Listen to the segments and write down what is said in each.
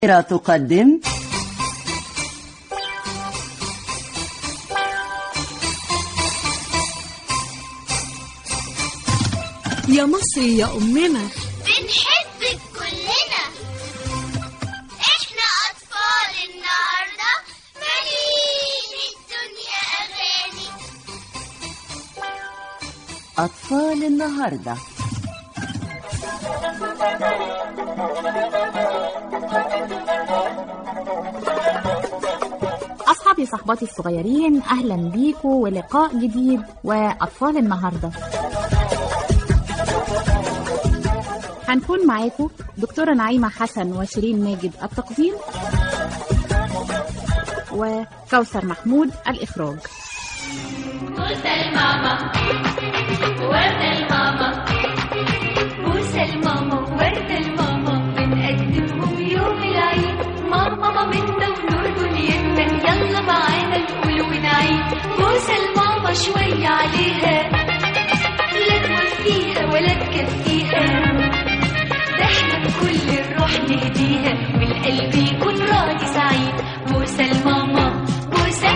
تقدم يا مصري يا أمنا بنحبك كلنا احنا اطفال النهارده مالين الدنيا اغاني أطفال النهاردة أصحابي صحباتي الصغيرين أهلا بيكم ولقاء جديد وأطفال النهاردة هنكون معاكم دكتورة نعيمة حسن وشيرين ماجد التقديم وكوثر محمود الإخراج بوسة الماما وردة الماما بوسة الماما وردة الماما بنقدمهم يوم العيد ماما مامتنا ونور دنيتنا يلا معانا نقول ونعيد بوسة الماما شوية عليها لا توفيها ولا تكفيها ده احنا بكل الروح نهديها والقلب يكون راضي سعيد بوسة الماما بوسة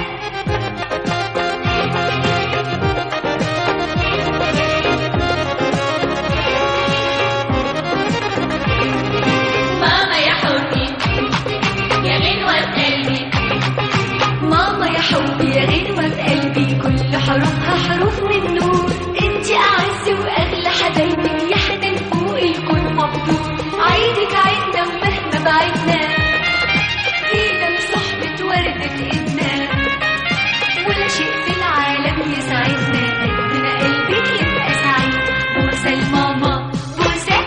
ماما يا حبي يا غنوة قلبي ماما يا حبي يا غنوة قلبي كل حروفها حروف من نور انت اعز واغلى حبايبك يا حنان فوق الكون مقدور عيدك عيدنا ومهما بعدنا فينا بصحبة وردة ايدنا ولا شيء في العالم يسعدنا قد ما قلبك يبقى سعيد بوسة الماما بوسة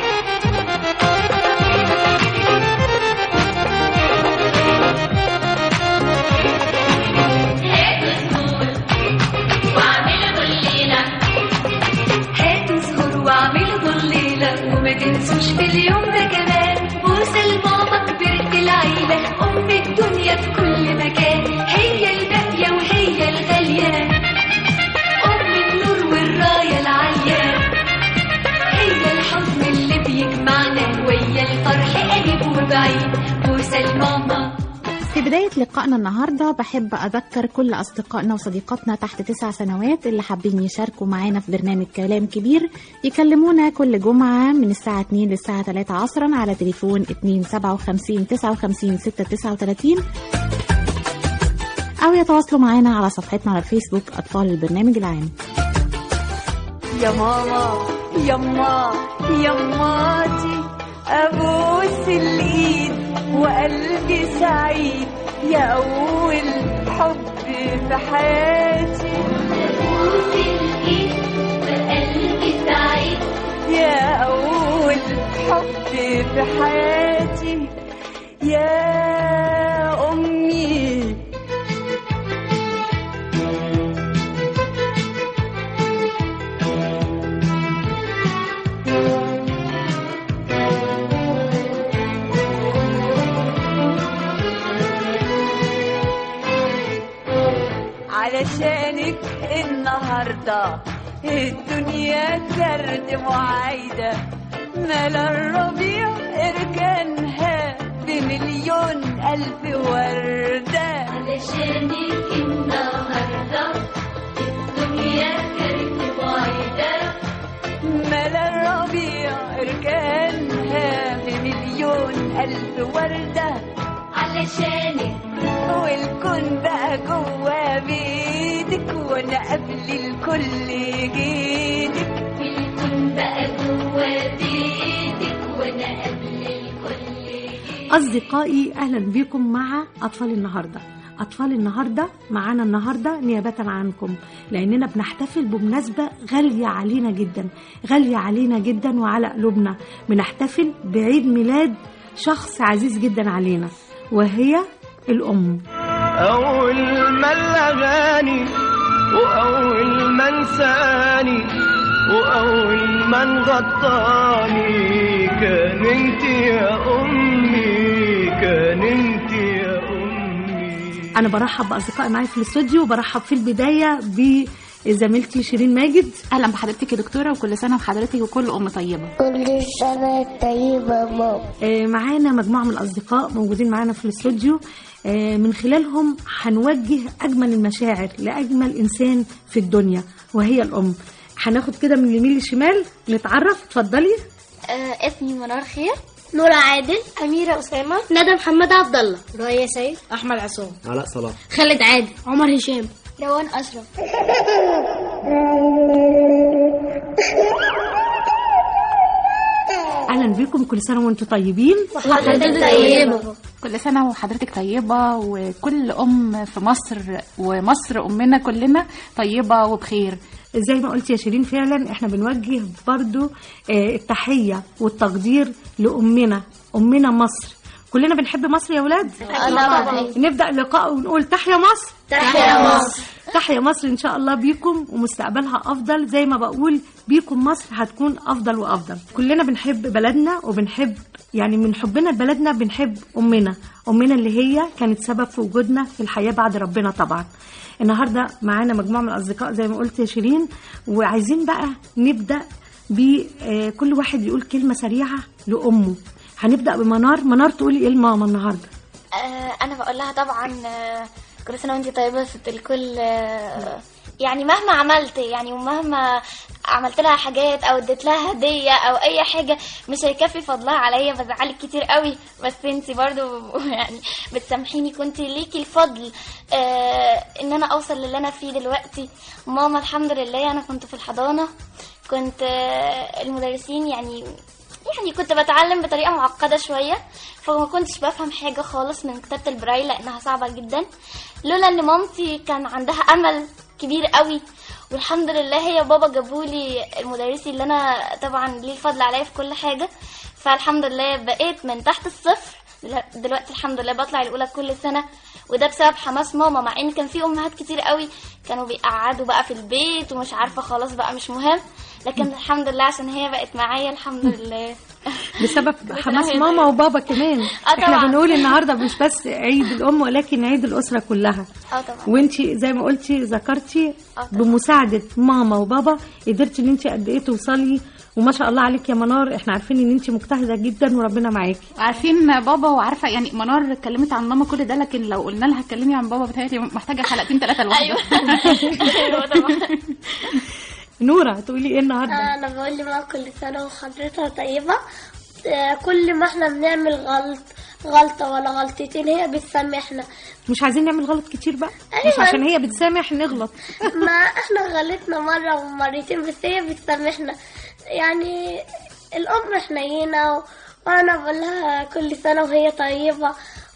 هاتوا زهور واعملوا ضليلة هاتوا زهور واعملوا ضليلة وما تنسوش في اليوم ده كمان بوسة الماما كبرت العيلة أم الدنيا في كل مكان هي الباقية وهي الغالية أم النور والراية العالية هي الحضن اللي بيجمعنا ويا الفرح قريب وبعيد بوسة الماما في بداية لقائنا النهاردة بحب أذكر كل أصدقائنا وصديقاتنا تحت تسع سنوات اللي حابين يشاركوا معانا في برنامج كلام كبير يكلمونا كل جمعة من الساعة 2 للساعة 3 عصرا على تليفون 257 59 639 أو يتواصلوا معانا على صفحتنا على الفيسبوك أطفال البرنامج العام يا ماما يما يماتي ابوس الايد وقلبي سعيد يا اول حب في حياتي بوس الإيد وقلبي سعيد يا اول حب في حياتي يا امي علشانك النهارده الدنيا سرد معايدة ملا الربيع اركانها بمليون ألف وردة علشانك النهارده الدنيا كانت بعيدة ملا الربيع اركانها بمليون ألف وردة علشانك والكون بقى جوا بيدك وانا قبل الكل جيدك الكون بقى جوا بيتك وانا قبل الكل جيت. أصدقائي أهلا بكم مع أطفال النهاردة أطفال النهاردة معانا النهاردة نيابة عنكم لأننا بنحتفل بمناسبة غالية علينا جدا غالية علينا جدا وعلى قلوبنا بنحتفل بعيد ميلاد شخص عزيز جدا علينا وهي الأم أول ما الأغاني وأول ما انساني وأول ما انغطاني كان انت يا أمي كان انت يا أمي أنا برحب بأصدقائي معايا في الاستوديو وبرحب في البداية ب زميلتي شيرين ماجد اهلا بحضرتك يا دكتوره وكل سنه وحضرتك وكل ام طيبه كل سنة طيبة ماما آه، معانا مجموعة من الأصدقاء موجودين معانا في الاستوديو آه، من خلالهم هنوجه أجمل المشاعر لأجمل إنسان في الدنيا وهي الأم هناخد كده من اليمين للشمال نتعرف اتفضلي آه اسمي منار خير نورا عادل أميرة أسامة ندى محمد عبد الله رؤية سيد أحمد عصام علاء صلاح خالد عادل عمر هشام روان أشرف أهلا بكم كل سنة وأنتم طيبين وحضرتك طيبة كل سنه وحضرتك طيبه وكل ام في مصر ومصر امنا كلنا طيبه وبخير زي ما قلت يا شيرين فعلا احنا بنوجه برضو آه، التحية والتقدير لأمنا أمنا مصر كلنا بنحب مصر يا ولاد طبعا نبدأ اللقاء ونقول تحيا مصر تحيا مصر تحيا مصر ان شاء الله بيكم ومستقبلها افضل زي ما بقول بيكم مصر هتكون افضل وافضل كلنا بنحب بلدنا وبنحب يعني من حبنا لبلدنا بنحب امنا امنا اللي هي كانت سبب في وجودنا في الحياه بعد ربنا طبعا النهارده معانا مجموعه من الاصدقاء زي ما قلت يا شيرين وعايزين بقى نبدا بكل واحد يقول كلمه سريعه لامه هنبدا بمنار منار تقولي ايه لماما النهارده آه أنا بقول لها طبعا آه كل سنة وأنت طيبة يا ست الكل آه يعني مهما عملت يعني ومهما عملت لها حاجات او اديت لها هديه او اي حاجه مش هيكفي فضلها عليا بزعلك كتير قوي بس انت برضو يعني بتسامحيني كنت ليكي الفضل آه ان انا اوصل للي انا فيه دلوقتي ماما الحمد لله انا كنت في الحضانه كنت آه المدرسين يعني يعني كنت بتعلم بطريقه معقده شويه فما كنتش بفهم حاجه خالص من كتابه البرايل لانها صعبه جدا لولا ان مامتي كان عندها امل كبير قوي والحمد لله هي وبابا جابولي المدرسي اللي انا طبعا ليه الفضل عليا في كل حاجه فالحمد لله بقيت من تحت الصفر دل- دلوقتي الحمد لله بطلع الاولى كل سنه وده بسبب حماس ماما مع ان كان في امهات كتير قوي كانوا بيقعدوا بقى في البيت ومش عارفه خلاص بقى مش مهم لكن الحمد لله عشان هي بقت معايا الحمد لله بسبب كل حماس سنة وهي ماما طيبة. وبابا كمان آه احنا طبعاً. بنقول النهارده مش بس عيد الام ولكن عيد الاسره كلها اه طبعا وانتي زي ما قلتي ذكرتي آه طبعاً. بمساعده ماما وبابا قدرتي ان انت قد ايه توصلي وما شاء الله عليك يا منار احنا عارفين ان انت مجتهده جدا وربنا معاكي عارفين بابا وعارفه يعني منار اتكلمت عن ماما كل ده لكن لو قلنا لها اتكلمي عن بابا بتهيألي محتاجه حلقتين ثلاثه لوحده ايوه ايوه طبعا نوره تقولي ايه النهارده انا بقول لماما كل سنه وحضرتها طيبه آه، كل ما احنا بنعمل غلط غلطه ولا غلطتين هي بتسامحنا مش عايزين نعمل غلط كتير بقى مش أيوة. عشان هي بتسامح نغلط ما احنا غلطنا مره ومرتين بس هي بتسامحنا يعني الام حنينه و... وانا بقول لها كل سنه وهي طيبه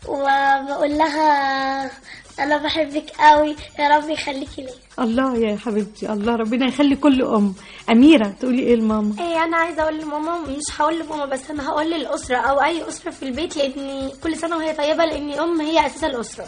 وبقول لها انا بحبك قوي يا رب يخليكي ليا الله يا حبيبتي الله ربنا يخلي كل ام اميره تقولي ايه لماما ايه انا عايزه اقول لماما مش هقول لماما بس انا هقول للاسره او اي اسره في البيت لان كل سنه وهي طيبه لان الام هي اساس الاسره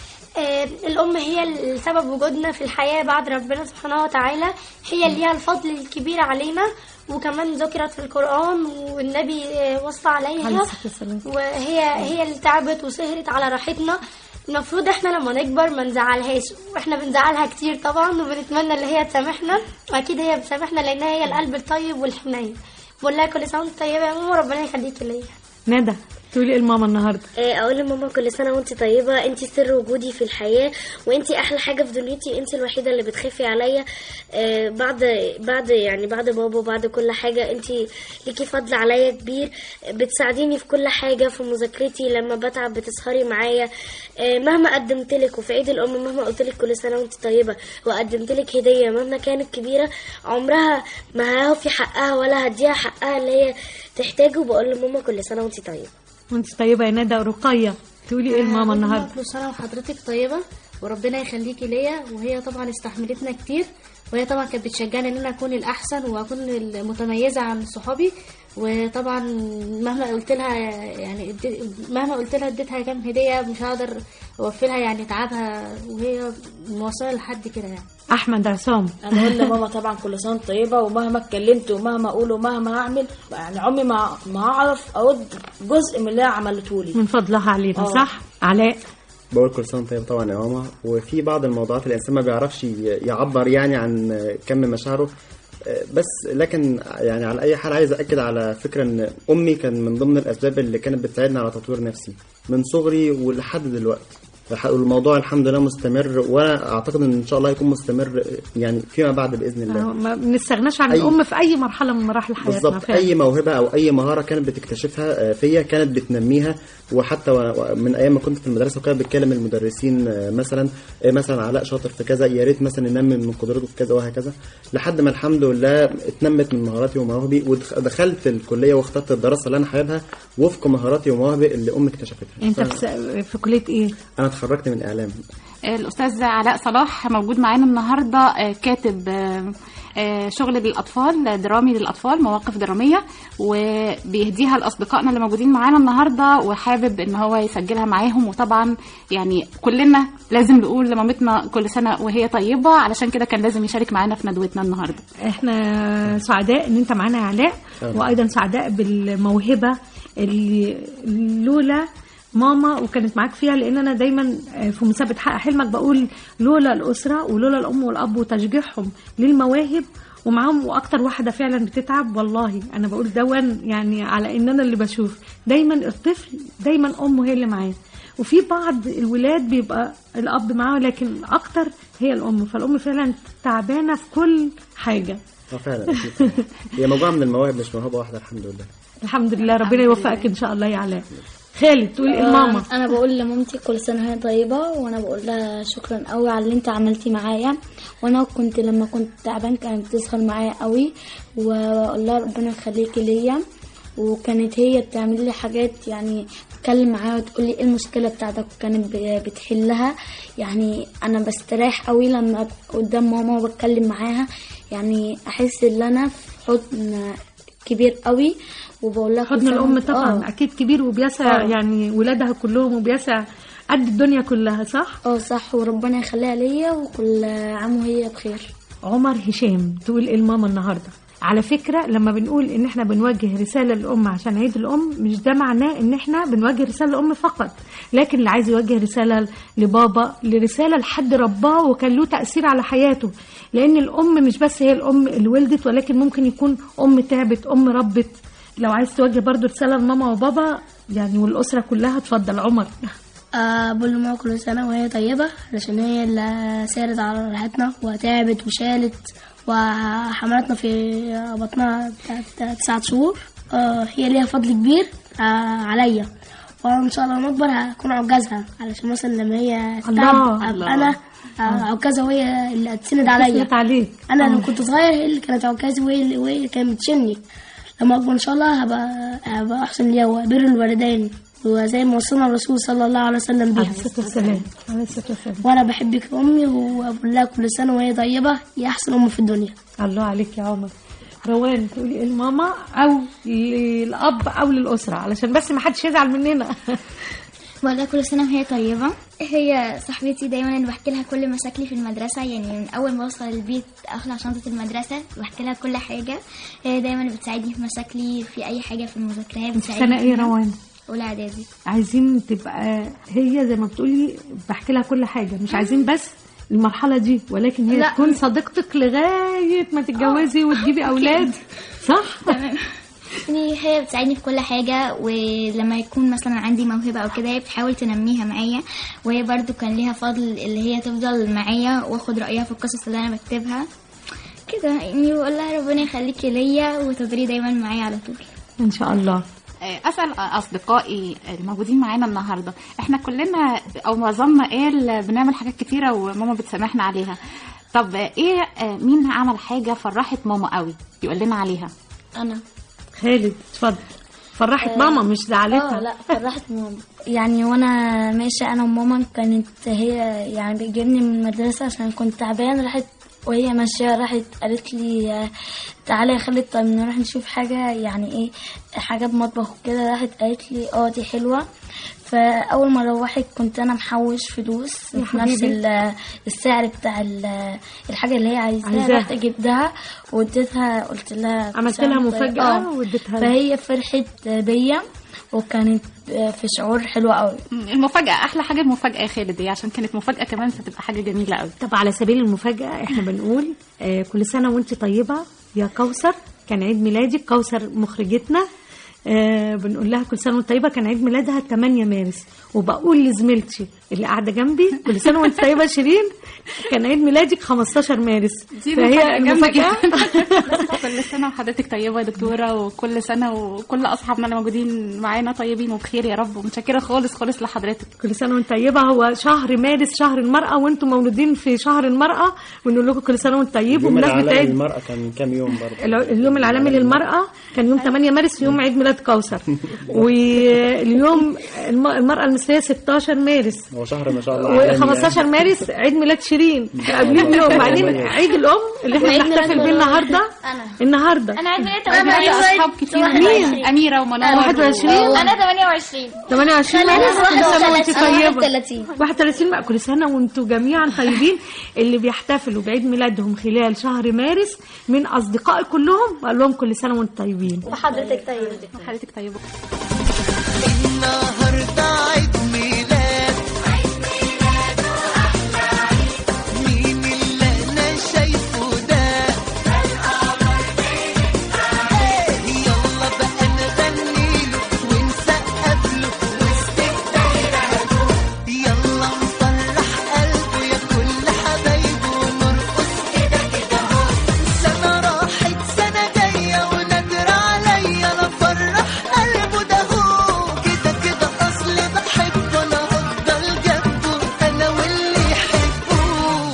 آه، الام هي السبب وجودنا في الحياه بعد ربنا سبحانه وتعالى هي اللي ليها الفضل الكبير علينا وكمان ذكرت في القران والنبي آه، وصى عليه عليها الصلاة والسلام. وهي هي اللي تعبت وسهرت على راحتنا المفروض احنا لما نكبر ما نزعلهاش واحنا بنزعلها كتير طبعا وبنتمنى ان هي تسامحنا واكيد هي بتسامحنا لانها هي القلب الطيب والحنين بقول لها كل سنه وانت طيبه يا ماما ربنا يخليكي ليا ندى تقولي ايه لماما النهارده اقول لماما كل سنه وانت طيبه انت سر وجودي في الحياه وانت احلى حاجه في دنيتي انت الوحيده اللي بتخافي عليا آه، بعد بعد يعني بعد بابا وبعد كل حاجه انت ليكي فضل عليا كبير بتساعديني في كل حاجه في مذاكرتي لما بتعب بتسهري معايا آه، مهما قدمت لك وفي عيد الام مهما قلت لك كل سنه وانت طيبه وقدمت لك هديه مهما كانت كبيره عمرها ما هوفي حقها ولا هديها حقها اللي هي تحتاجه بقول لماما كل سنه وانت طيبه وانت طيبه يا ندى رقيه تقولي ايه لماما النهارده كل سنه وحضرتك طيبه وربنا يخليكي ليا وهي طبعا استحملتنا كتير وهي طبعا كانت بتشجعني ان انا اكون الاحسن واكون المتميزه عن صحابي وطبعا مهما قلت لها يعني ادي- مهما قلت لها اديتها كام هديه مش هقدر اوفي لها يعني تعبها وهي موصله لحد كده يعني احمد عصام انا اقول لماما طبعا كل سنه وأنت طيبه ومهما اتكلمت ومهما اقول ومهما اعمل يعني عمري ما ما هعرف ارد جزء من اللي هي عملته لي من فضلها علينا آه. صح علاء بقول كل سنه وأنت طيب طبعا يا ماما وفي بعض الموضوعات الانسان ما بيعرفش ي- يعبر يعني عن كم مشاعره آه، بس لكن يعني على اي حال عايز اكد على فكره ان امي كان من ضمن الاسباب اللي كانت بتساعدني على تطوير نفسي من صغري ولحد دلوقتي الح- والموضوع الحمد لله مستمر وانا اعتقد ان ان شاء الله هيكون مستمر يعني فيما بعد باذن الله آه، ما بنستغناش عن أي- الام في اي مرحله من مراحل حياتنا بالظبط فعلا. اي موهبه او اي مهاره كانت بتكتشفها آه، فيا كانت بتنميها وحتى و- من ايام ما كنت في المدرسه وكانت بتكلم المدرسين آه، مثلا آه، مثلا علاء شاطر في كذا يا ريت مثلا ينمي من قدرته في كذا وهكذا لحد ما الحمد لله اتنمت من مهاراتي ومواهبي ودخلت الكليه واخترت الدراسه اللي انا حاببها وفق مهاراتي ومواهبي اللي امي اكتشفتها انت ف- في, س- في كليه ايه؟ انا اتخرجت من اعلام الأستاذ علاء صلاح موجود معانا النهاردة آه، كاتب آه، آه، شغل للأطفال درامي للأطفال مواقف درامية وبيهديها لأصدقائنا اللي موجودين معانا النهاردة وحابب إن هو يسجلها معاهم وطبعا يعني كلنا لازم نقول لمامتنا كل سنة وهي طيبة علشان كده كان لازم يشارك معانا في ندوتنا النهاردة احنا سعداء ان انت معانا يا علاء أهلا. وايضا سعداء بالموهبه اللي لولا ماما وكانت معاك فيها لان انا دايما في مسابقه حقق حلمك بقول لولا الاسره ولولا الام والاب وتشجيعهم للمواهب ومعاهم واكتر واحده فعلا بتتعب والله انا بقول دون يعني على ان انا اللي بشوف دايما الطفل دايما امه هي اللي معاه وفي بعض الولاد بيبقى الاب معاه لكن اكتر هي الام فالام فعلا تعبانه في كل حاجه اه فعلا أكيد. هي مجموعه من المواهب مش موهبه واحده الحمد لله الحمد لله ربنا يوفقك ان شاء الله يا علاء خالد تقول ايه آه، ماما انا بقول لمامتي كل سنه وهي طيبه وانا بقول لها شكرا قوي على اللي انت عملتي معايا وانا كنت لما كنت تعبان كانت بتسهر معايا قوي واقول لها ربنا يخليكي ليا وكانت هي بتعمل لي حاجات يعني تتكلم معايا وتقول لي ايه المشكله بتاعتك وكانت ب- بتحلها يعني انا بستريح قوي لما أبقى قدام ماما وبتكلم معاها يعني احس ان انا في حضن كبير قوي وبقول لها كل حضن سنة الام وأنت- طبعا آه. اكيد كبير وبيسع آه. يعني ولادها كلهم وبيسع قد الدنيا كلها صح اه صح وربنا يخليها ليا وكل عام وهي بخير عمر هشام تقول ايه الماما النهارده على فكرة لما بنقول ان احنا بنوجه رسالة للأم عشان عيد الأم مش ده معناه ان احنا بنوجه رسالة للأم فقط لكن اللي عايز يوجه رسالة لبابا لرسالة لحد رباه وكان له تأثير على حياته لأن الأم مش بس هي الأم اللي ولدت ولكن ممكن يكون أم تعبت أم ربت لو عايز توجه برضو رسالة لماما وبابا يعني والأسرة كلها اتفضل عمر آه، بقول لماما كل سنة وهي طيبة علشان هي اللي سارت على راحتنا وتعبت وشالت وحملتنا في بطنها بتاعت تسعة شهور آه، هي ليها فضل كبير آه، عليا وانا ان شاء الله لما اكبر هكون عكازها علشان مثلا لما هي تتعب الله، ابقى الله. انا آه، عكازها وهي اللي هتسند عليا تسند عليك. انا آه. لما كنت صغير هي اللي كانت عكازي وهي اللي وهي اللي كانت بتشيلني لما اكبر ان شاء الله هبقى هبقى احسن ليها وبر الوالدين وزي ما وصلنا الرسول صلى الله عليه وسلم بيها عليه الصلاة والسلام عليه الصلاة والسلام وانا بحبك يا امي وبقول لها كل سنه وهي طيبه يا احسن ام في الدنيا الله عليك يا عمر روان تقولي ايه لماما او للاب او للاسره علشان بس ما حدش يزعل مننا بقول لها كل سنة وهي طيبة هي صاحبتي دايما اللي بحكي لها كل مشاكلي في المدرسة يعني من أول ما أوصل البيت أخلع شنطة المدرسة بحكي لها كل حاجة هي دايما اللي بتساعدني في مشاكلي في أي حاجة في المذاكرة هي انت بتساعدني سنه ايه يا فيها. روان أولى إعدادي عايزين تبقى هي زي ما بتقولي بحكي لها كل حاجه مش عايزين بس المرحله دي ولكن هي لا. تكون صديقتك لغايه ما تتجوزي وتجيبي اولاد صح تمام يعني هي بتساعدني في كل حاجة ولما يكون مثلا عندي موهبة أو كده هي بتحاول تنميها معايا وهي برضو كان ليها فضل اللي هي تفضل معايا واخد رأيها في القصص اللي أنا بكتبها كده يعني بقول لها ربنا يخليكي ليا وتفضلي دايما معايا على طول ان شاء الله اسال اصدقائي الموجودين معانا النهارده احنا كلنا او معظمنا قال بنعمل حاجات كتيره وماما بتسامحنا عليها طب ايه آه، مين عمل حاجه فرحت ماما قوي يقول لنا عليها انا خالد اتفضل فرحت آه، ماما مش زعلتها اه لا فرحت ماما يعني وانا ماشيه انا وماما كانت هي يعني بتجيبني من المدرسه عشان كنت تعبان راحت وهي ماشيه راحت قالت لي آه، تعالي يا خالد طيب نروح نشوف حاجه يعني ايه حاجه بمطبخ وكده راحت قالت لي اه دي حلوه فاول ما روحت كنت انا محوش فلوس يا في نفس حبيبي. ال- السعر بتاع ال- الحاجه اللي هي عايزاها عايزاها. رحت جبتها واديتها قلت لها عملت سنة لها طيب- مفاجأة آه. واديتها لها. فهي فرحت بيا وكانت آه، في شعور حلو قوي المفاجأة أحلى حاجة المفاجأة يا خالد دي عشان كانت مفاجأة كمان فتبقى حاجة جميلة قوي طب على سبيل المفاجأة احنا بنقول آه كل سنة وانت طيبة يا كوثر كان عيد ميلادك كوثر مخرجتنا آه بنقول لها كل سنة وانت طيبة كان عيد ميلادها 8 مارس وبقول لزميلتي اللي قاعدة جنبي كل سنة وانت طيبة شيرين كان عيد ميلادك 15 مارس دي فهي مفاجأة جامدة المفاجأة جدا. كل سنة وحضرتك طيبة يا دكتورة وكل سنة وكل أصحابنا اللي موجودين معانا طيبين وبخير يا رب ومتشكرة خالص خالص لحضرتك كل سنة وانت طيبة هو شهر مارس شهر المرأة وانتم مولودين في شهر المرأة ونقول لكم كل سنة وانت طيب يوم وبمناسبة العالمي عيد للمرأة كان كام يوم برضه الع- اليوم العالمي للمرأة كان يوم 8 مارس يوم عيد ميلاد كوثر واليوم الم- المرأة المصرية 16 مارس هو شهر ما شاء الله عالمي و15 يعني. مارس عيد ميلاد شيرين قبليه بيوم بعدين عيد الأم اللي احنا وعيد ميلاد بنحتفل بيه منار. النهارده النهارده انا عيد ميلادي أنا معايا 28 أصحاب كتير 21. مين أميرة ومنار 21 انا 28 28 أنا مارس كل سنة وانت 31. طيبة 31. 31 بقى كل سنة وانتم جميعا طيبين اللي بيحتفلوا بعيد ميلادهم خلال شهر مارس من أصدقائي كلهم بقول لهم كل سنة وانتم طيبين وحضرتك طيبة حضرتك طيبة النهارده عيد ميلاد مين اللي انا شايفه ده يلا بقى نغني له ونسقف له وسط الدايره يلا نفرح قلبه يا كل حبايبه ونرقص كده كده اهو سنه راحت سنه جايه ونادر عليا انا افرح قلبه ده هو كده كده اصل بحبه انا هفضل جنبه انا واللي يحبه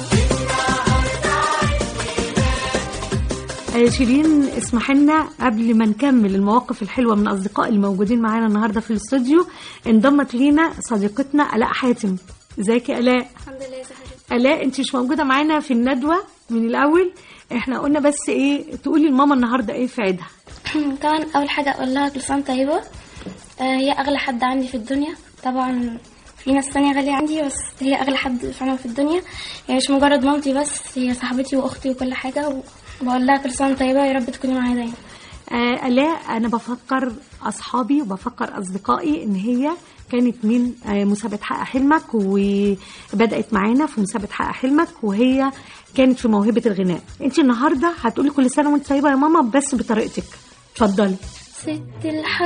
آه، شيرين اسمح لنا قبل ما نكمل المواقف الحلوه من اصدقاء الموجودين معانا النهارده في الاستوديو انضمت لينا صديقتنا الاء حاتم ازيك يا الاء الحمد لله ازي حضرتك الاء انت مش موجوده معانا في الندوه من الاول احنا قلنا بس ايه تقولي لماما النهارده ايه في عيدها طبعا اول حاجه اقول لها كل سنه وأنت طيبه آه، هي اغلى حد عندي في الدنيا طبعا في ناس تانية غالية عندي بس هي أغلى حد فعلا في الدنيا هي مش مجرد مامتي بس هي صاحبتي وأختي وكل حاجة وبقول لها كل سنة وأنت طيبة يا رب تكوني معايا دايما آه الاء انا بفكر اصحابي وبفكر اصدقائي ان هي كانت من آه مسابقه حقق حلمك وبدات معانا في مسابقه حقق حلمك وهي كانت في موهبه الغناء انت النهارده هتقولي كل سنه وانت طيبه يا ماما بس بطريقتك اتفضلي ست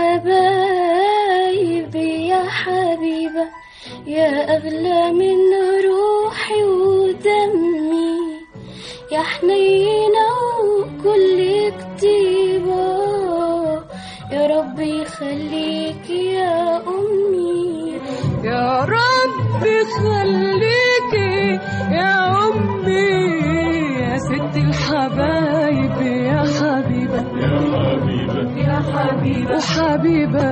الحبايب يا حبيبة يا أغلى من روحي ودمي يا حنينة وكل كتيبة يا رب يخليك يا أمي يا رب خليكي يا أمي يا ست الحبايب يا حبيبة يا حبيبة يا حبيبة وحبيبة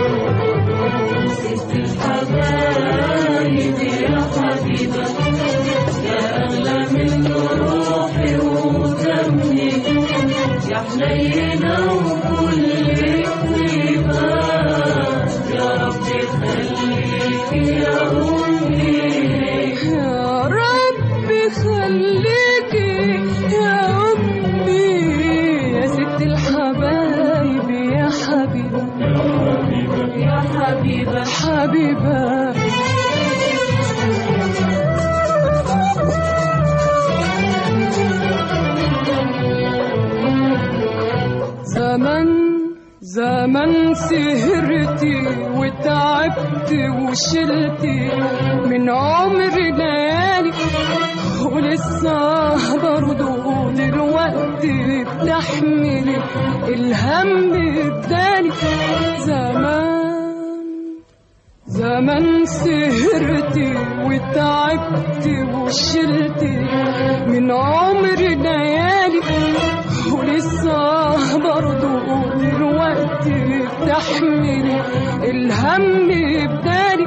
ست الحبايب يا حبيبة يا أغلى من روحي ودمي يا حنينة وكل طيبة يا رب خليك يا أمي يا رب خليك يا أمي يا ست الحبايب يا حبيبة يا حبيبة حبيبة زمن زمن سهرتي وتعبت وشلتي من عمر ليالي ولسه برضو دلوقتي بتحملي الهم التاني زمان زمان سهرتي وتعبت وشلتي من عمر ليالي ولسه برضو دلوقتي بتحملي الهم بدالي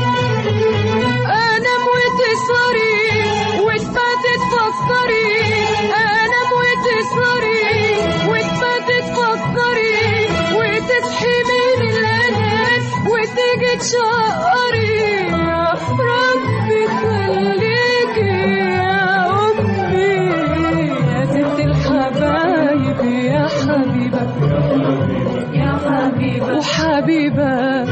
انام وتسهري وتباتي تفكري انام وتسهري وتباتي تفكري وتصحي من الانام وتيجي تشقري يا ربي خليكي يا امي يا ست الحبايب يا حبيبه يا حبيبه وحبيبه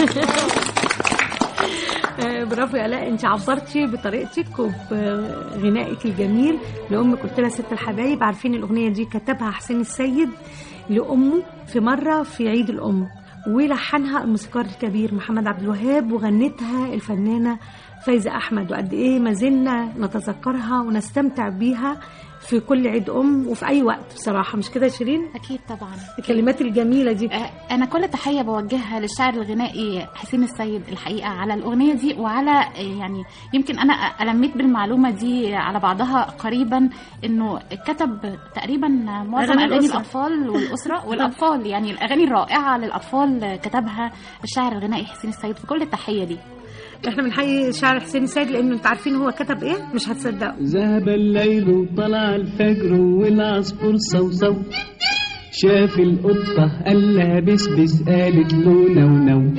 آه، برافو يا الاء انت عبرتي بطريقتك وبغنائك الجميل لامك قلت لها ست الحبايب عارفين الاغنيه دي كتبها حسين السيد لامه في مره في عيد الام ولحنها الموسيقار الكبير محمد عبد الوهاب وغنتها الفنانه فايزه احمد وقد ايه ما زلنا نتذكرها ونستمتع بيها في كل عيد ام وفي اي وقت بصراحه مش كده يا شيرين اكيد طبعا الكلمات الجميله دي انا كل تحيه بوجهها للشاعر الغنائي حسين السيد الحقيقه على الاغنيه دي وعلى آه، يعني يمكن انا الميت بالمعلومه دي على بعضها قريبا انه كتب تقريبا معظم أغاني اغاني الأسرة. الاطفال والاسره والاطفال يعني الاغاني الرائعه للاطفال كتبها الشاعر الغنائي حسين السيد في كل التحيه دي احنا بنحيي الشاعر حسين السيد لانه انتوا عارفين هو كتب ايه مش هتصدقوا ذهب الليل وطلع الفجر والعصفور صوصو شاف القطة قال لها بسبس قالت له نو نو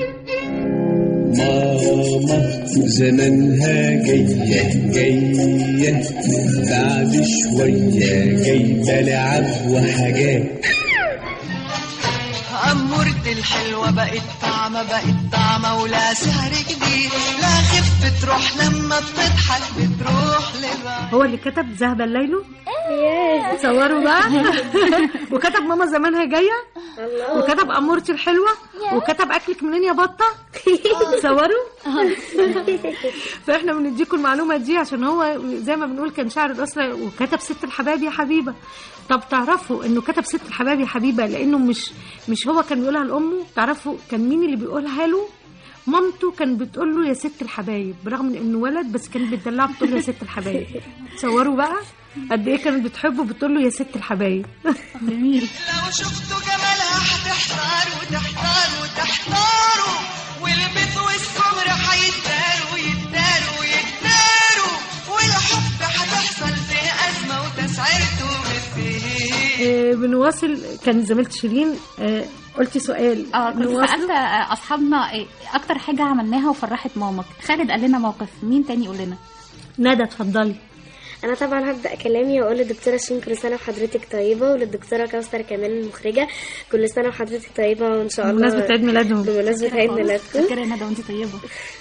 ماما زمانها جاية جاية بعد شوية جايبة لعب وحاجات أمورتي الحلوة بقت طعمة بقت طعمة ولا سهر جديد لا خف تروح لما بتضحك بتروح لبعض هو اللي كتب ذهب الليل صوروا بقى وكتب ماما زمانها جايه وكتب امورتي الحلوه وكتب اكلك منين يا بطه صوروا فاحنا بنديكم المعلومه دي عشان هو زي ما بنقول كان شاعر الاسره وكتب ست الحباب يا حبيبه طب تعرفوا انه كتب ست الحباب يا حبيبه لانه مش مش هو كان بيقولها لامه تعرفوا كان مين اللي بيقولها له مامته كان بتقول له يا ست الحبايب برغم من انه ولد بس كانت بتدلعه بتقول له يا ست الحبايب تصوروا بقى قد ايه كانت بتحبه بتقول له يا ست الحبايب جميل لو شفتوا جمالها هتحتاروا وتحتاروا وتحتاروا والبيت والسمر هيتداروا يتداروا يتداروا والحب هتحصل فيه أزمة وتسعيرته بالفيه آه بنواصل كانت زميلتي شيرين آه قلتي سؤال اه كنت نواصل؟ سالت آه، اصحابنا إيه اكتر حاجه عملناها وفرحت مامك خالد قال لنا موقف مين تاني يقول لنا ندى اتفضلي انا طبعا هبدا كلامي واقول للدكتوره شين كل سنه وحضرتك طيبه وللدكتوره كوثر كمان المخرجه كل سنه وحضرتك طيبه وان شاء الله بمناسبة عيد ميلادهم. بمناسبه عيد ميلادكم فاكره يا ندى وانت طيبه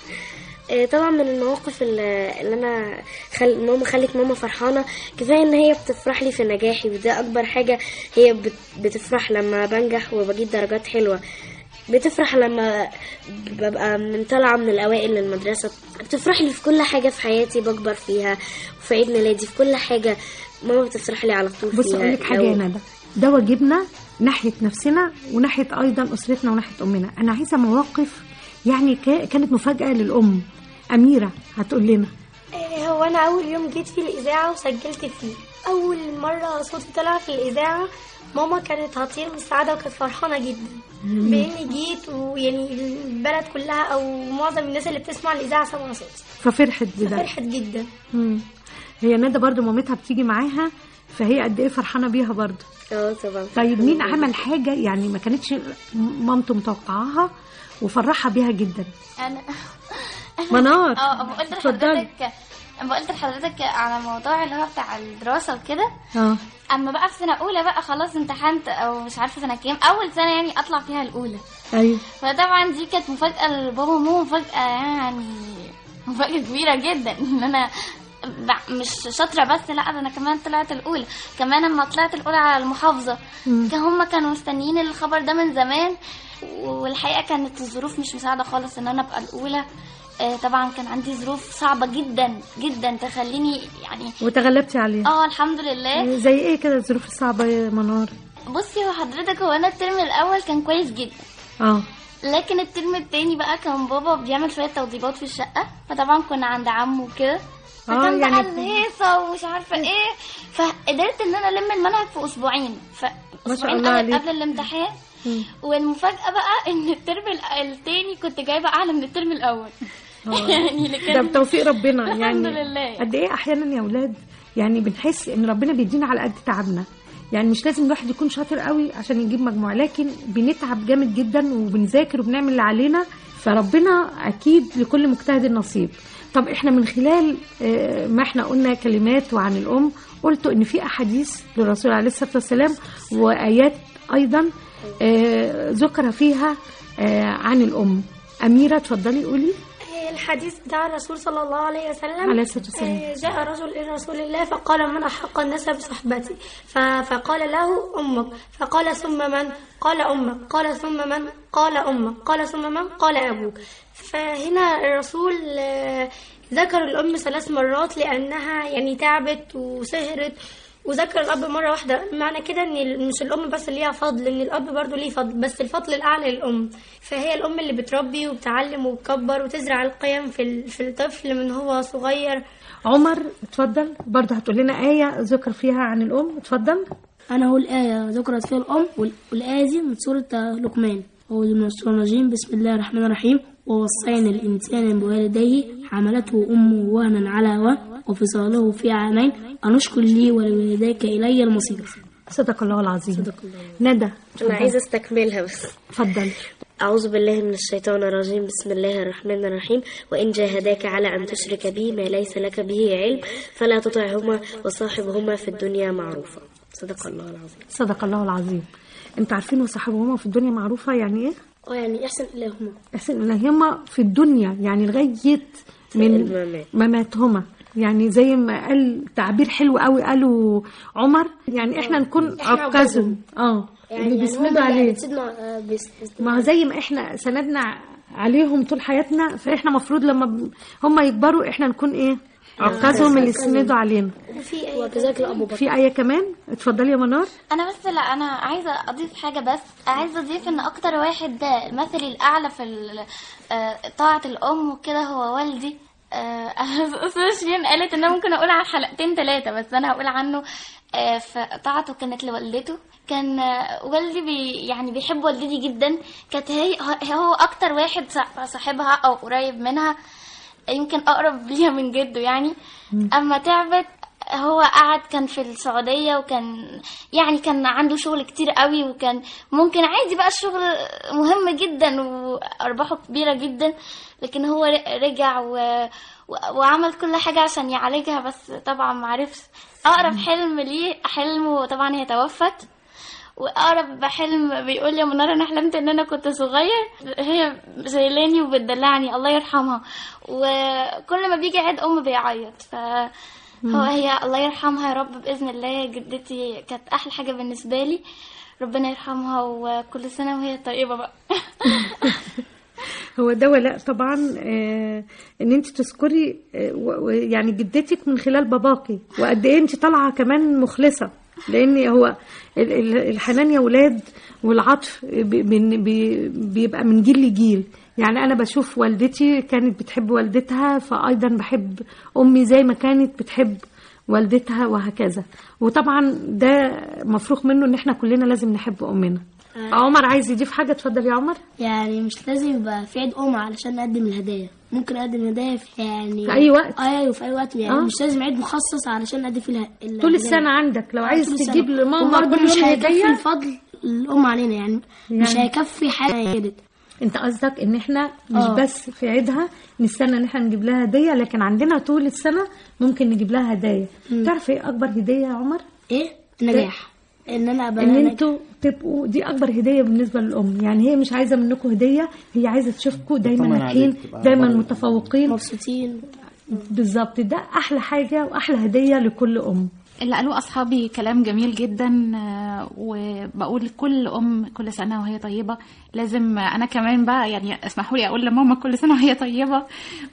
آه، طبعا من المواقف اللي اللي انا خل... ماما خلت ماما فرحانه كفايه ان هي بتفرح لي في نجاحي وده اكبر حاجه هي بت... بتفرح لما بنجح وبجيب درجات حلوه بتفرح لما ببقى من طالعه من الاوائل للمدرسه بتفرح لي في كل حاجه في حياتي بكبر فيها وفي عيد ميلادي في كل حاجه ماما بتفرح لي على طول بص فيها اقول لك حاجه لو- يا ندى ده واجبنا ناحيه نفسنا وناحيه ايضا اسرتنا وناحيه امنا انا عايزه مواقف يعني كا- كانت مفاجاه للام اميره هتقول لنا إيه، هو انا اول يوم جيت في الاذاعه وسجلت فيه اول مره صوتي طلع في الاذاعه ماما كانت هتطير من السعاده وكانت فرحانه جدا مم. باني جيت ويعني البلد كلها او معظم الناس اللي بتسمع الاذاعه سمعوا صوتي ففرحت بده فرحت جدا مم. هي ندى برضو مامتها بتيجي معاها فهي قد ايه فرحانه بيها برضو اه طبعا طيب مين عمل حاجه يعني ما كانتش مامته متوقعاها وفرحها بيها جدا انا منار اه قلت اتفضلي. لحضرتك قلت لحضرتك على موضوع اللي هو بتاع الدراسه وكده اه اما بقى في سنه اولى بقى خلاص امتحنت او مش عارفه سنه كام اول سنه يعني اطلع فيها الاولى ايوه فطبعا دي كانت مفاجاه لبابا وماما مفاجاه يعني مفاجاه كبيره جدا ان انا ب- مش شاطره بس لا ده انا كمان طلعت الاولى كمان لما طلعت الاولى على المحافظه مم. كان هم كانوا مستنيين الخبر ده من زمان والحقيقه كانت الظروف مش مساعده خالص ان انا ابقى الاولى آه، طبعا كان عندي ظروف صعبه جدا جدا تخليني يعني وتغلبتي عليها اه الحمد لله زي ايه كده الظروف الصعبه يا منار بصي هو حضرتك هو انا الترم الاول كان كويس جدا اه لكن الترم التاني بقى كان بابا بيعمل شويه توضيبات في الشقه فطبعا كنا عند عمه وكده فكان يعني بقى بت- الهيصه ومش عارفه ايه فقدرت ان انا الم المنهج في اسبوعين فاسبوعين الله قبل, عليك. قبل الامتحان والمفاجاه بقى ان الترم ال- التاني كنت جايبه اعلى من الترم الاول يعني اللي ده كان بتوفيق ربنا يعني الحمد لله قد ايه احيانا يا اولاد يعني بنحس ان ربنا بيدينا على قد تعبنا يعني مش لازم الواحد يكون شاطر قوي عشان يجيب مجموع لكن بنتعب جامد جدا وبنذاكر وبنعمل اللي علينا فربنا اكيد لكل مجتهد نصيب طب احنا من خلال آه، ما احنا قلنا كلمات وعن الام قلتوا ان في احاديث للرسول عليه الصلاه والسلام وايات ايضا آه، ذكر فيها آه، عن الام اميره اتفضلي قولي الحديث بتاع الرسول صلى الله عليه وسلم عليه الصلاة والسلام. آه، جاء رجل إلى رسول الله فقال من أحق الناس بصحبتي ف- فقال له أمك فقال ثم من قال أمك قال ثم من قال أمك قال ثم من قال أبوك فهنا الرسول آه، ذكر الأم ثلاث مرات لأنها يعني تعبت وسهرت وذكر الأب مرة واحدة معنى كده إن ال- مش الأم بس اللي ليها فضل إن الأب برضو ليه فضل بس الفضل الأعلى للأم فهي الأم اللي بتربي وبتعلم وبتكبر وتزرع القيم في ال- في الطفل من هو صغير عمر اتفضل برضه هتقول لنا ايه ذكر فيها عن الام اتفضل أنا هقول آية ذكرت فيها الأم وال- والآية دي من سورة لقمان أعوذ من الشيطان الرجيم بسم الله الرحمن الرحيم ووصينا الإنسان بوالديه حملته أمه وهنا على وهن وفصاله في عامين أن اشكر لي ولوالديك إلي المصير صدق الله العظيم صدق الله ندى أنا عايزة استكملها بس اتفضل أعوذ بالله من الشيطان الرجيم بسم الله الرحمن الرحيم وإن جاهداك على أن تشرك بي ما ليس لك به علم فلا تطعهما وصاحبهما في الدنيا معروفا صدق الله العظيم صدق الله العظيم انتوا عارفين وصاحبهما في الدنيا معروفه يعني ايه اه يعني احسن إليهما احسن الهما في الدنيا يعني لغايه من الممات. مماتهما يعني زي ما قال تعبير حلو قوي قاله عمر يعني احنا نكون إحنا عكازهم اه يعني اللي يعني بيسندوا هما اللي عليه بتسيبنا آه، بيس- ما هو زي ما احنا سندنا عليهم طول حياتنا فاحنا مفروض لما ب- هم يكبروا احنا نكون ايه عكازهم اللي يسندوا علينا وفي آية وكذلك الأب في آية كمان اتفضلي يا منار انا بس لا انا عايزه اضيف حاجه بس عايزه اضيف ان اكتر واحد ده المثل الاعلى في ال- آه، طاعه الام وكده هو والدي آه، استاذ شيرين قالت ان انا ممكن اقول على حلقتين ثلاثه بس انا هقول عنه آه، فطاعته كانت لوالدته كان آه، والدي بي يعني بيحب والدتي جدا كانت هي هو اكتر واحد صاح- صاحبها او قريب منها يمكن اقرب ليها من جده يعني اما تعبت هو قعد كان في السعودية وكان يعني كان عنده شغل كتير قوي وكان ممكن عادي بقى الشغل مهم جدا وأرباحه كبيرة جدا لكن هو ر- رجع و... و- وعمل كل حاجة عشان يعالجها بس طبعا معرفش أقرب حلم ليه حلمه طبعا هي توفت واقرب حلم بيقول لي يا منار انا حلمت ان انا كنت صغير هي شايلاني وبتدلعني الله يرحمها وكل ما بيجي عيد ام بيعيط ف هو هي الله يرحمها يا رب باذن الله جدتي كانت احلى حاجه بالنسبه لي ربنا يرحمها وكل سنه وهي طيبه بقى هو ده ولاء طبعا آه ان انت تذكري آه و- و- يعني جدتك من خلال باباكي وقد ايه انت طالعه كمان مخلصه لان هو ال- ال- الحنان يا ولاد والعطف بي- بي- بي- بيبقى من جيل لجيل يعني انا بشوف والدتي كانت بتحب والدتها فايضا بحب امي زي ما كانت بتحب والدتها وهكذا وطبعا ده مفروغ منه ان احنا كلنا لازم نحب امنا عمر عايز يضيف حاجه اتفضل يا عمر يعني مش لازم يبقى في عيد أم علشان نقدم الهدايا ممكن أقدم هدايا في يعني في أي وقت. اه ايوه في أي وقت يعني آه. مش لازم عيد مخصص علشان نقدم فيه اله- الهدايا طول السنة عندك لو آه، عايز طول السنة. تجيب لماما وبرضه كل مش يوم هيكفي هدية الفضل الأم علينا يعني, مش يعني- هيكفي حاجة كده انت قصدك ان احنا مش آه. بس في عيدها نستنى ان احنا نجيب لها هدية لكن عندنا طول السنة ممكن نجيب لها هدايا تعرف ايه اكبر هدية يا عمر ايه النجاح ان انا ابقى ان ناجح. انتوا تبقوا دي اكبر هديه بالنسبه للام يعني هي مش عايزه منكم هديه هي عايزه تشوفكم دايما تطمن ناجحين عليك، تبقى دايما برضه متفوقين مبسوطين بالظبط ده احلى حاجه واحلى هديه لكل ام اللي قالوه أصحابي كلام جميل جدا آه، وبقول كل أم كل سنة وهي طيبة لازم أنا كمان بقى يعني اسمحوا لي أقول لماما كل سنة وهي طيبة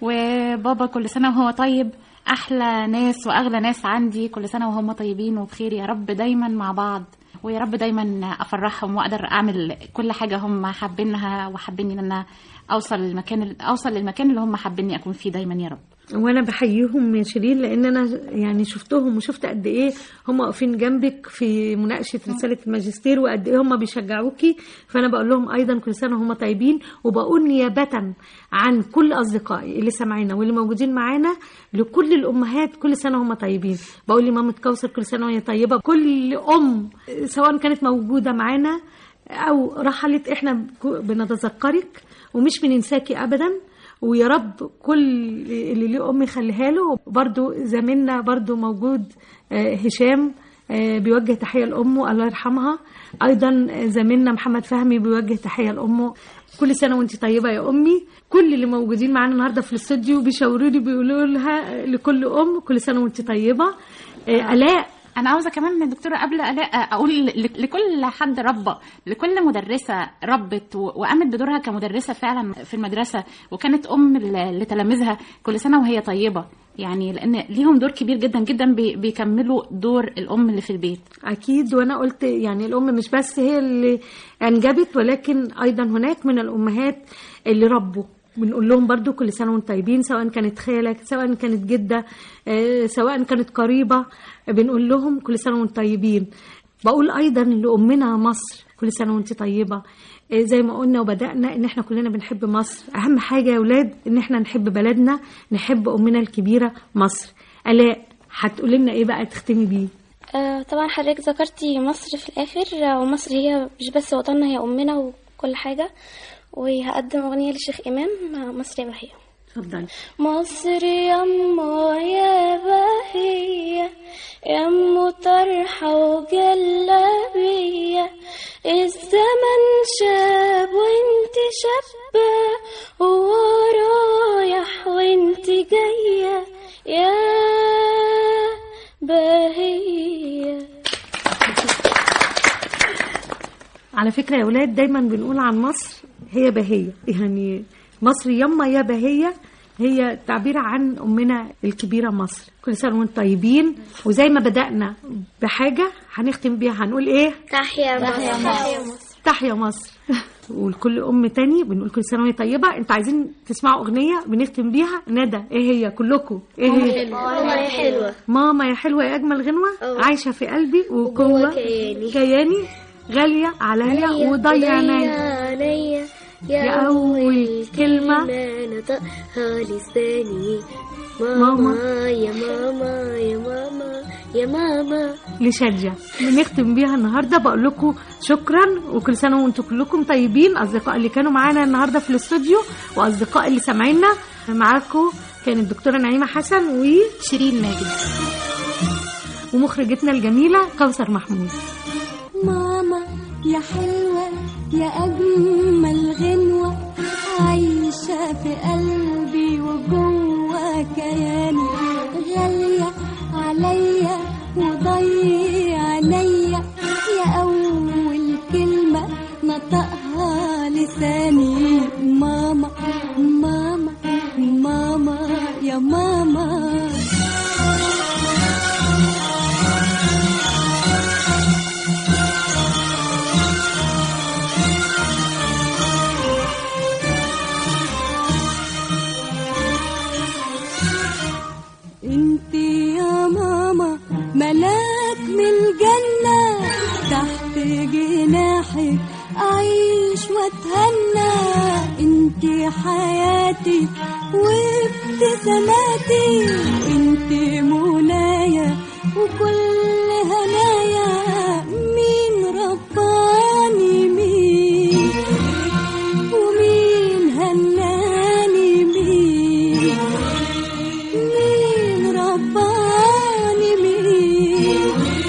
وبابا كل سنة وهو طيب أحلى ناس وأغلى ناس عندي كل سنة وهم طيبين وبخير يا رب دايما مع بعض ويا رب دايما أفرحهم وأقدر أعمل كل حاجة هم حابينها وحابين إن أنا أوصل للمكان أوصل للمكان اللي هم حابيني أكون فيه دايما يا رب وانا بحييهم يا شيرين لان انا يعني شفتهم وشفت قد ايه هم واقفين جنبك في مناقشه رساله الماجستير وقد ايه هم بيشجعوكي فانا بقول لهم ايضا كل سنه وهم طيبين وبقول نيابه عن كل اصدقائي اللي سامعينا واللي موجودين معانا لكل الامهات كل سنه وهم طيبين بقول لمامه كوثر كل سنه وهي طيبه كل ام سواء كانت موجوده معانا او رحلت احنا بنتذكرك ومش بننساكي ابدا ويا رب كل اللي ليه ام يخليها له برضو زميلنا برضو موجود آه، هشام آه، بيوجه تحية لأمه الله يرحمها أيضا زميلنا محمد فهمي بيوجه تحية لأمه كل سنة وانت طيبة يا أمي كل اللي موجودين معانا النهاردة في الاستوديو بيشاوروني بيقولوا لها لكل أم كل سنة وانت طيبة آه، آلاء انا عاوزه كمان دكتوره قبل الاء اقول ل- لكل حد ربى لكل مدرسه ربت و- وقامت بدورها كمدرسه فعلا في المدرسه وكانت ام ل- لتلاميذها كل سنه وهي طيبه يعني لان ليهم دور كبير جدا جدا بي- بيكملوا دور الام اللي في البيت أكيد وأنا قلت يعني الأم مش بس هي اللي أنجبت ولكن أيضا هناك من الأمهات اللي ربوا بنقول لهم برضو كل سنة وانتم طيبين سواء كانت خالة سواء كانت جدة آه، سواء كانت قريبة بنقول لهم كل سنة وانتم طيبين بقول أيضا لأمنا مصر كل سنة وانت طيبة آه، زي ما قلنا وبدأنا ان احنا كلنا بنحب مصر اهم حاجة يا ولاد ان احنا نحب بلدنا نحب امنا الكبيرة مصر الاء هتقولي لنا ايه بقى تختمي بيه آه، طبعا حضرتك ذكرتي مصر في الآخر آه، ومصر هي مش بس وطننا هي أمنا وكل حاجة وهقدم أغنية للشيخ إمام مع مصر يا بهية اتفضلي مصر يما يا بهية يما طرحة وجلابية الزمن شاب وانت شابة وهو رايح وانت جاية يا بهية على فكرة يا ولاد دايما بنقول عن مصر هي بهية يعني مصر يما يا بهية هي تعبير عن أمنا الكبيرة مصر كل سنة وانتم طيبين وزي ما بدأنا بحاجة هنختم بيها هنقول ايه تحيا تحيا مصر مصر. تحيا مصر ولكل أم تاني بنقول كل سنة وهي طيبة انتوا عايزين تسمعوا أغنية بنختم بيها ندى ايه هي كلكم ايه هي ماما يا حلوة ماما يا حلوة يا أجمل غنوة أوه. عايشة في قلبي وجوه وجوه كياني. كياني غالية عليا وضيع عينيا عينيا يا أول كلمة نطقها لساني ماما. ماما يا ماما يا ماما يا ماما لشادية بنختم بيها النهارده بقول لكم شكرا وكل سنه وانتم كلكم طيبين اصدقاء اللي كانوا معانا النهارده في الاستوديو واصدقاء اللي سامعينا معاكم كانت الدكتوره نعيمه حسن وشيرين ماجد ومخرجتنا الجميله كوثر محمود ماما يا حلوة يا أجمل غنوة عايشة في قلبي وجوه كياني غالية عليا وضيع عينيا يا أول كلمة نطقها لساني ماما ماما ماما يا ماما انت يا ماما ملاك من الجنة تحت جناحك أعيش وأتهنى انت حياتي وابتساماتي انت منايا وكل هنايا مين رباني مين ومين هناني مين مين رباني مين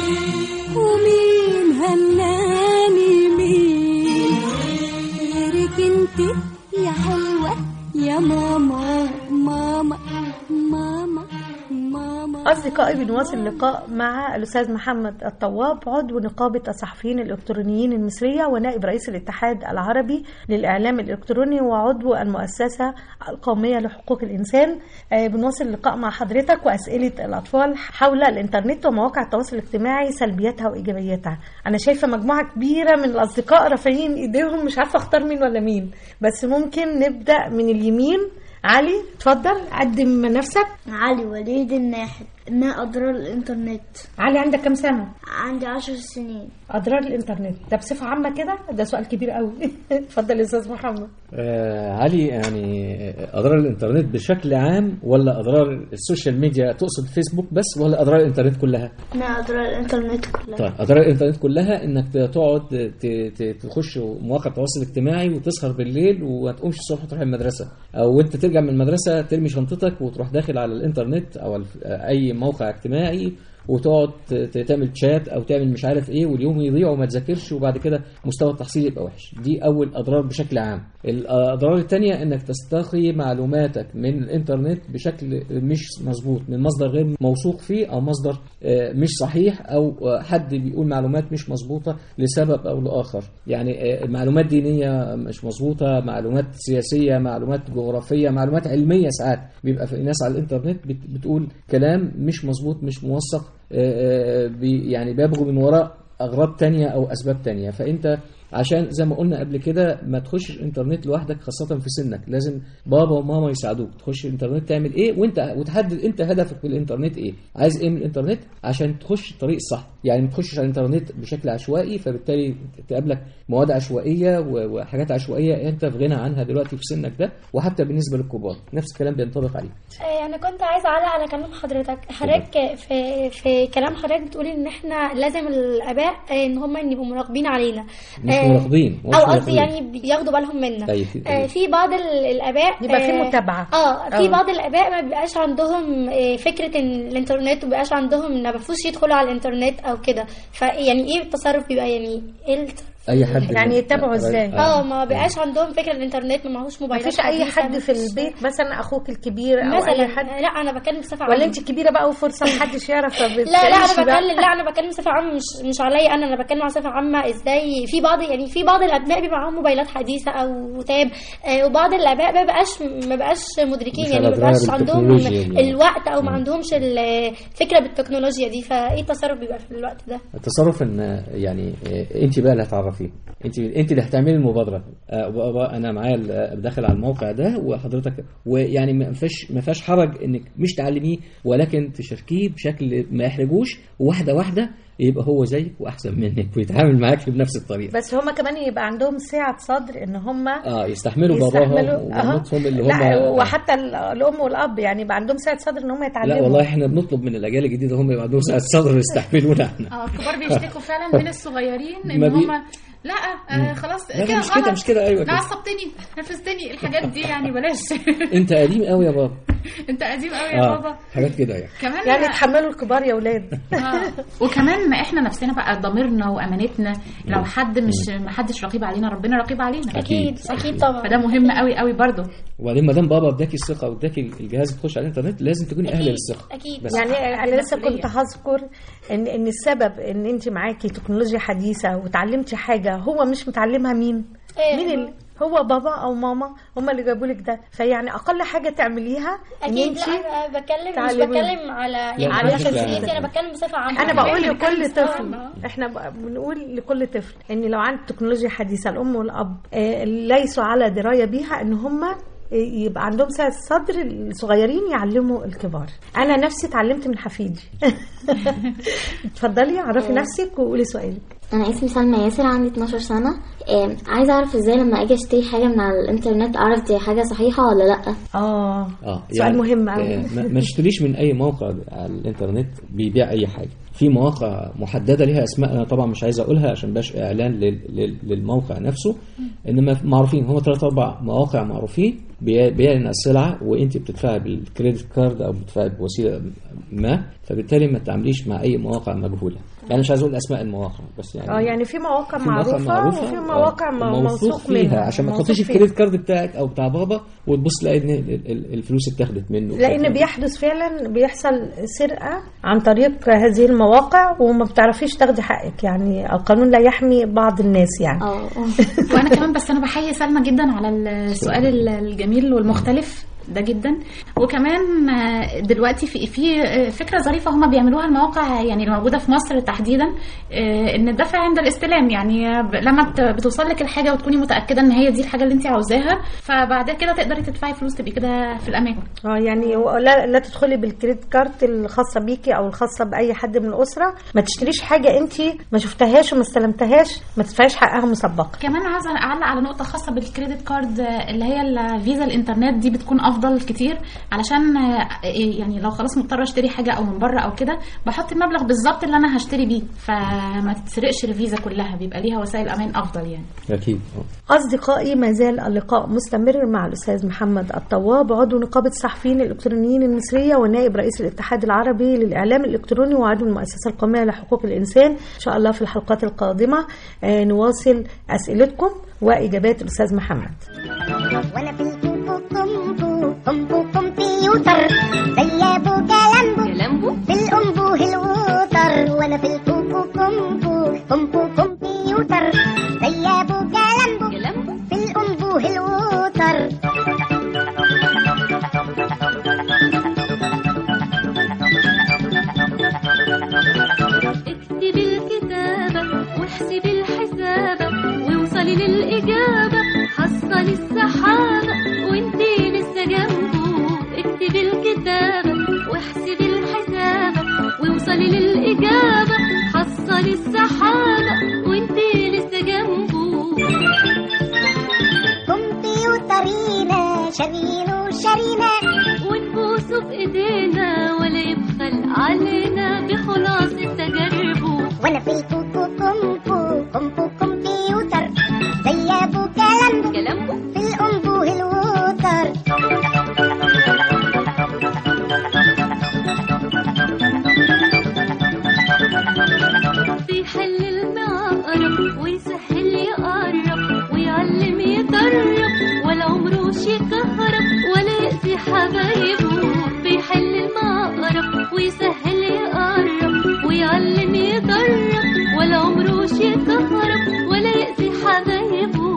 ومين هناني مين غيرك انت يا حلوة يا ماما ماما ماما ماما أصدقائي بنواصل اللقاء مع الأستاذ محمد الطواب عضو نقابة الصحفيين الإلكترونيين المصرية ونائب رئيس الاتحاد العربي للإعلام الإلكتروني وعضو المؤسسة القومية لحقوق الإنسان آه، بنواصل اللقاء مع حضرتك وأسئلة الأطفال حول الإنترنت ومواقع التواصل الاجتماعي سلبياتها وإيجابياتها أنا شايفة مجموعة كبيرة من الأصدقاء رافعين إيديهم مش عارفة أختار مين ولا مين بس ممكن نبدأ من اليمين علي اتفضل قدم نفسك علي وليد الناحد ما أضرار الإنترنت علي عندك كام سنة؟ عندي عشر سنين اضرار الانترنت ده بصفه عامه كده ده سؤال كبير قوي اتفضل يا استاذ محمد آه علي يعني اضرار الانترنت بشكل عام ولا اضرار السوشيال ميديا تقصد فيسبوك بس ولا اضرار الانترنت كلها؟ ما أضرار الإنترنت كلها طيب اضرار الانترنت كلها انك تقعد ت- ت- تخش مواقع التواصل الاجتماعي وتسهر بالليل وما تقومش الصبح تروح المدرسه او انت ترجع من المدرسه ترمي شنطتك وتروح داخل على الانترنت او الف- اي موقع اجتماعي وتقعد ت- ت- تعمل تشات او تعمل مش عارف ايه واليوم يضيع وما تذاكرش وبعد كده مستوى التحصيل يبقى وحش دي اول اضرار بشكل عام الاضرار الثانيه انك تستقي معلوماتك من الانترنت بشكل مش مظبوط من مصدر غير موثوق فيه او مصدر آه، مش صحيح او آه، حد بيقول معلومات مش مظبوطه لسبب او لاخر يعني آه، معلومات دينيه مش مظبوطه معلومات سياسيه معلومات جغرافيه معلومات علميه ساعات بيبقى في ناس على الانترنت بت- بتقول كلام مش مظبوط مش موثق آه، آه، بي- يعني بيبغوا من وراء اغراض تانية او اسباب تانية فانت عشان زي ما قلنا قبل كده ما تخشش الانترنت لوحدك خاصة في سنك لازم بابا وماما يساعدوك تخش الانترنت تعمل ايه وانت وتحدد انت هدفك من الانترنت ايه عايز ايه من الانترنت عشان تخش الطريق الصح يعني ما تخشش على الانترنت بشكل عشوائي فبالتالي تقابلك مواد عشوائية و- وحاجات عشوائية انت في غنى عنها دلوقتي في سنك ده وحتى بالنسبة للكبار نفس الكلام بينطبق عليه آه، انا كنت عايزه اعلق على كلام حضرتك حضرتك في في كلام حضرتك بتقولي ان احنا لازم الاباء آه، ان هم يبقوا مراقبين علينا مش آه، مراقبين مش او قصدي مراقبين. يعني بياخدوا بالهم منا أيوة، في- آه، في بعض ال- الاباء يبقى في آه، متابعة. اه في أه. بعض الاباء ما بيبقاش عندهم آه، فكره ان الانترنت ما بيبقاش عندهم ما بيعرفوش يدخلوا على الانترنت او كده فيعني ايه التصرف بيبقى يعني ايه التصرف اي حد يعني يتابعوا ازاي؟ اه ما بقاش عندهم فكره الانترنت ما معهوش ما موبايلات فيش اي حديثة، حد في مفيش- البيت مثلا اخوك الكبير او مثلا اي حد لا انا بتكلم بصفه ولا عامة. انت كبيره بقى وفرصه محدش يعرف لا لا انا بتكلم لا انا بتكلم بصفه عامه مش مش عليا انا انا بتكلم على صفه عامه ازاي في بعض يعني في بعض الابناء بيبقى معاهم موبايلات حديثه او تاب آه، وبعض الاباء ما بقاش ما بقاش مدركين مش يعني على ما دراية بقاش عندهم بالتكنولوجيا دي. الوقت او ما عندهمش الفكره بالتكنولوجيا دي فايه التصرف بيبقى في الوقت ده التصرف ان يعني انت بقى اللي هتعرفيه انت انت اللي هتعملي المبادره آه، بابا انا معايا ال- داخل على الموقع ده وحضرتك ويعني ما فيش ما فيهاش حرج انك مش تعلميه ولكن تشاركيه بشكل ما يحرجوش واحده واحده يبقى هو زيك واحسن منك ويتعامل معاك بنفس الطريقه بس هما كمان يبقى عندهم سعه صدر ان هما اه يستحملوا باباهم يستحملوا- أها. ومامتهم اللي هم لا وحتى ال- الام والاب يعني يبقى عندهم سعه صدر ان هم يتعلموا لا والله احنا بنطلب من الاجيال الجديده هم يبقى عندهم سعه صدر يستحملونا احنا اه الكبار بيشتكوا فعلا من الصغيرين ان ما بي- هم لا آه مم. خلاص لا، كده مش كده، غلط. مش كده، أيوة لا كده. عصبتني نرفزتني الحاجات دي يعني بلاش انت قديم قوي يا بابا انت قديم قوي يا بابا حاجات كده يعني كمان يعني تحملوا الكبار يا اولاد آه. وكمان ما احنا نفسنا بقى ضميرنا وامانتنا لو حد مش ما حدش رقيب علينا ربنا رقيب علينا أكيد، اكيد طبعا فده مهم قوي قوي برضو وبعدين ما دام بابا اداكي الثقه واداكي الجهاز تخش على الانترنت لازم تكوني اهل للثقه اكيد بس. يعني انا لسه كنت هذكر ان ان السبب ان انت معاكي تكنولوجيا حديثه وتعلمتي حاجه هو مش متعلمها مين إيه. مين اللي هو بابا او ماما هم اللي جابوا لك ده فيعني اقل حاجه تعمليها ان اكيد انت لا انا بتكلم مش تعلمي. بتكلم على يعني لا، على مش شخصيتي لا. انا بتكلم بصفه عامه انا بقول إحنا لكل بنتكلم بصفة طفل عامة. احنا ب- بنقول لكل طفل ان لو عنده تكنولوجيا حديثه الام والاب آه، ليسوا على درايه بيها ان هم يبقى عندهم سعة صدر الصغيرين يعلموا الكبار انا نفسي اتعلمت من حفيدي اتفضلي عرفي نفسك وقولي سؤالك انا اسمي سلمى ياسر عندي 12 سنه آم، عايزه اعرف ازاي لما اجي اشتري حاجه من على الانترنت اعرف دي حاجه صحيحه ولا لا اه اه سؤال مهم أوي. آه، ما ما تشتريش من اي موقع على الانترنت بيبيع اي حاجه في مواقع محدده ليها اسماء انا طبعا مش عايز اقولها عشان باش اعلان لل- لل- للموقع نفسه انما معروفين هم ثلاث اربع مواقع معروفين بي- بيعلن السلعه وانت بتدفعي بالكريدت كارد او بتدفعي بوسيله ما فبالتالي ما تعمليش مع اي مواقع مجهوله يعني مش عايز اقول اسماء المواقع بس يعني اه يعني في مواقع في مواقع معروفه, معروفة وفي مواقع آه، م- موثوق فيها منها عشان ما موثوق تحطيش فيها. الكريدت كارد بتاعك او بتاع بابا وتبص تلاقي ان ال- ال- الفلوس اتاخدت منه لان بيحدث فعلا بيحصل سرقه عن طريق هذه المواقع وما بتعرفيش تاخدي حقك يعني القانون لا يحمي بعض الناس يعني وانا كمان بس انا بحيي سلمى جدا على السؤال ال- الجميل والمختلف ده جدا وكمان آه، دلوقتي في في آه، فكره ظريفه هما بيعملوها المواقع يعني اللي موجوده في مصر تحديدا آه، ان الدفع عند الاستلام يعني آه، ب- لما بت- بتوصل لك الحاجه وتكوني متاكده ان هي دي الحاجه اللي انت عاوزاها فبعد كده تقدري تدفعي فلوس تبقي كده في الامان اه يعني هو لا لا تدخلي بالكريدت كارد الخاصه بيكي او الخاصه باي حد من الاسره ما تشتريش حاجه انت ما شفتهاش وما استلمتهاش ما تدفعيش حقها مسبقا كمان عايزه اعلق على نقطه خاصه بالكريدت كارد آه، اللي هي الفيزا الانترنت دي بتكون افضل افضل كتير علشان آه، يعني لو خلاص مضطره اشتري حاجه او من بره او كده بحط المبلغ بالظبط اللي انا هشتري بيه فما تتسرقش الفيزا كلها بيبقى ليها وسائل امان افضل يعني اكيد أصدقائي ما زال اللقاء مستمر مع الأستاذ محمد الطواب عضو نقابة الصحفيين الإلكترونيين المصرية ونائب رئيس الاتحاد العربي للإعلام الإلكتروني وعضو المؤسسة القومية لحقوق الإنسان إن شاء الله في الحلقات القادمة آه، نواصل أسئلتكم وإجابات الأستاذ محمد وانا في الكوكو كومبو كومبو كمبيوتر زي ابو كلامبو كلامبو في الانبوه الوتر وانا في الكوكو كومبو كومبو كمبيوتر زي ابو كلامبو كلامبو في الانبوه الوتر اكتب الكتابة واحسب الحسابة ووصلي للإجابة حصل السحابة وانتي لسه جنبه اكتب الكتابة واحسب الحسابة ووصلي للإجابة حصل السحابة وانتي لسه جنبه كمبيوترينا شارينه شارينا ونبوسه بإيدينا ولا يبخل علينا بخلاصة تجاربه وانا في الكوكو كومبو كومبو كمبيوتر زي ابو كلامبو كلامبو في الانبوه الوتر بيحل المعقرب ويسهل يقرب ويعلم يدرب ولا عمره شي كهرب ولا يأذي حبايبه بيحل المعقرب ويسهل يقرب ويعلم يدرب ولا عمره شي كهرب ولا يأذي حبايبه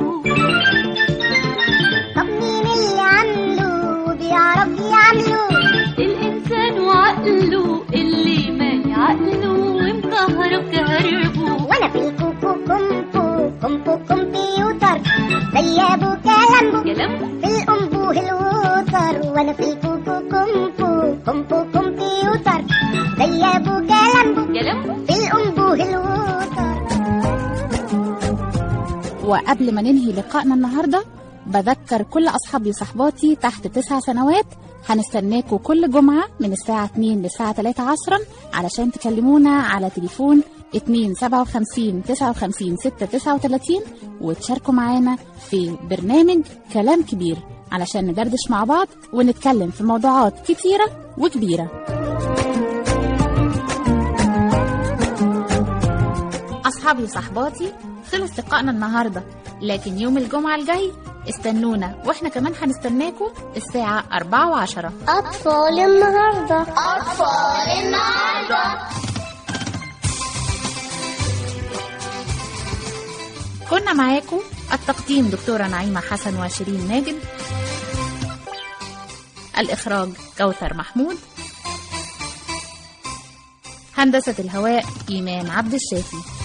طب مين اللي عامله وبيعرف يعمله الإنسان وعقله اللي مالي عقله ومكهرب كهربه وانا في الكوكو كومبو كومبو كمبيوتر زي ابو كلامبو كلامبو في الانبوه الوتر وانا في الكوكو كومبو كومبو كمبيوتر زي ابو كلامبو كلامبو في الانبوه الوتر وقبل ما ننهي لقائنا النهارده بذكر كل أصحابي وصحباتي تحت تسع سنوات هنستناكوا كل جمعة من الساعة 2 للساعة 3 عصرا علشان تكلمونا على تليفون 2 57 59 6 39 وتشاركوا معانا في برنامج كلام كبير علشان ندردش مع بعض ونتكلم في موضوعات كتيرة وكبيرة أصحابي وصحباتي خلص لقائنا النهاردة لكن يوم الجمعة الجاي استنونا واحنا كمان هنستناكم الساعة 4 وعشرة اطفال النهارده اطفال النهارده كنا معاكم التقديم دكتورة نعيمة حسن وشيرين ماجد الإخراج كوثر محمود هندسة الهواء إيمان عبد الشافي